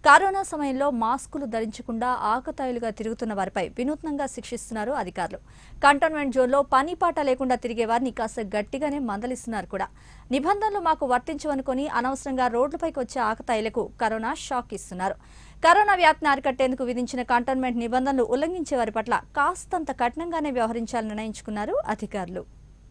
Corona సమయంలో మాస్కులు ధరించకుండా ఆకతాయిలుగా తిరుగుతున్న వారిపై వినూత్నంగా శిక్షిస్తున్నారు అధికారులు కంటోన్మెంట్ జోన్లో పని పాట లేకుండా తిరిగే వారిని కాస్త గట్టిగానే మందలిస్తున్నారు కూడా నిబంధనలు మాకు వర్తించవనుకొని అనవసరంగా రోడ్లపైకి వచ్చే ఆకతాయిలకు కరోనా షాక్ ఇస్తున్నారు కరోనా వ్యాప్తిని అరికట్టేందుకు విధించిన కంటోన్మెంట్ నిబంధనలు ఉల్లంఘించే వారి పట్ల కాస్తంత కఠినంగానే వ్యవహరించాలని నిర్ణయించుకున్నారు అధికారులు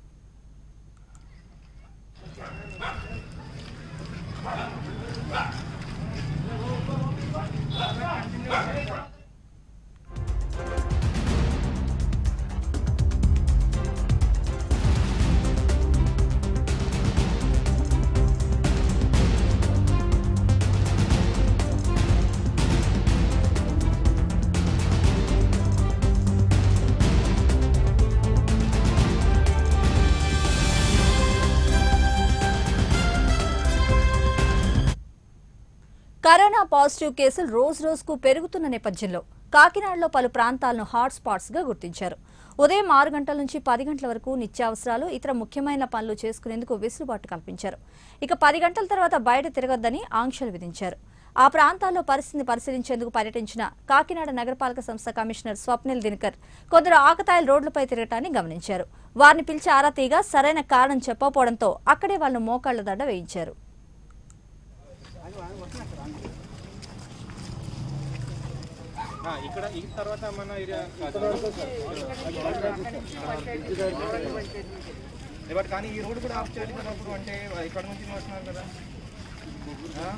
కరోనా పాజిటివ్ కేసులు రోజు రోజుకు పెరుగుతున్న నేపథ్యంలో కాకినాడలో పలు ప్రాంతాలను హాట్ స్పాట్స్ గా గుర్తించారు ఉదయం ఆరు గంటల నుంచి పది గంటల వరకు నిత్యావసరాలు ఇతర ముఖ్యమైన పనులు చేసుకునేందుకు వెసులుబాటు కల్పించారు ఇక పది గంటల తర్వాత బయట తిరగొద్దని ఆంక్షలు విధించారు ఆ ప్రాంతాల్లో పరిస్థితిని పరిశీలించేందుకు పర్యటించిన కాకినాడ నగరపాలక సంస్థ కమిషనర్ స్వప్నిల్ దినకర్ కొందరు ఆకతాయిల రోడ్లపై తిరగటాన్ని గమనించారు వారిని పిలిచి ఆరా తీగా సరైన కారణం చెప్పకపోవడంతో అక్కడే వాళ్ళను మోకాళ్ల దండ వేయించారు ఆ, ఇక్కడ ఈ తర్వాత మన ఏరియా బట్ కానీ ఈ రోడ్డు కూడా ఆఫ్ చేయాలి కదా అప్పుడు అంటే ఇక్కడ నుంచి వస్తున్నారు కదా ఆ?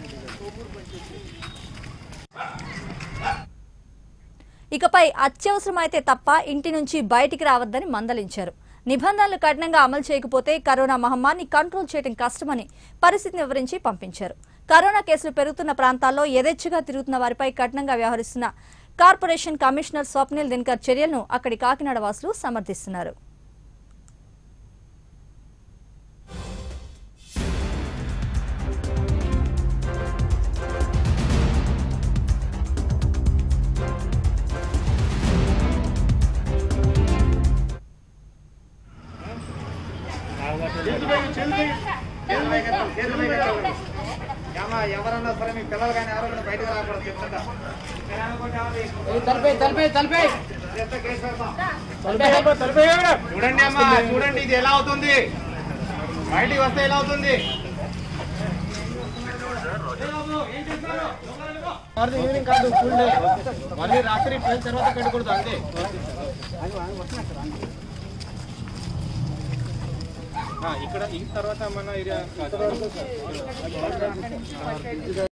ఇకపై అత్యవసరమైతే తప్ప ఇంటి నుంచి బయటికి రావద్దని మందలించారు నిబంధనలు కఠినంగా అమలు చేయకపోతే కరోనా మహమ్మారిని కంట్రోల్ చేయడం కష్టమని పరిస్థితిని వివరించి పంపించారు కరోనా కేసులు పెరుగుతున్న ప్రాంతాల్లో యథేచ్ఛగా తిరుగుతున్న వారిపై కఠినంగా వ్యవహరిస్తున్న కార్పొరేషన్ కమిషనర్ స్వప్నిల్ దినకర్ చర్యలను అక్కడి కాకినాడ వాసులు సమర్థిస్తున్నారు ఏమ్మా, ఎవరన్నా సరే మీ పిల్లలు కానీ ఎవరైనా బయటకు రాకూడదు చెప్తుంటా తలపై తలపై తలపై ఎంత కేసు పెడతాం? చూడండి అమ్మా చూడండి ఇది ఎలా అవుతుంది బయటికి వస్తే ఎలా అవుతుంది ఈవినింగ్ కాదు ఫుల్ డే మళ్ళీ రాత్రి ట్వెల్వ్ తర్వాత కట్టకూడదు అంతే ఆ, ఇక్కడ ఈ తర్వాత మన ఏరియా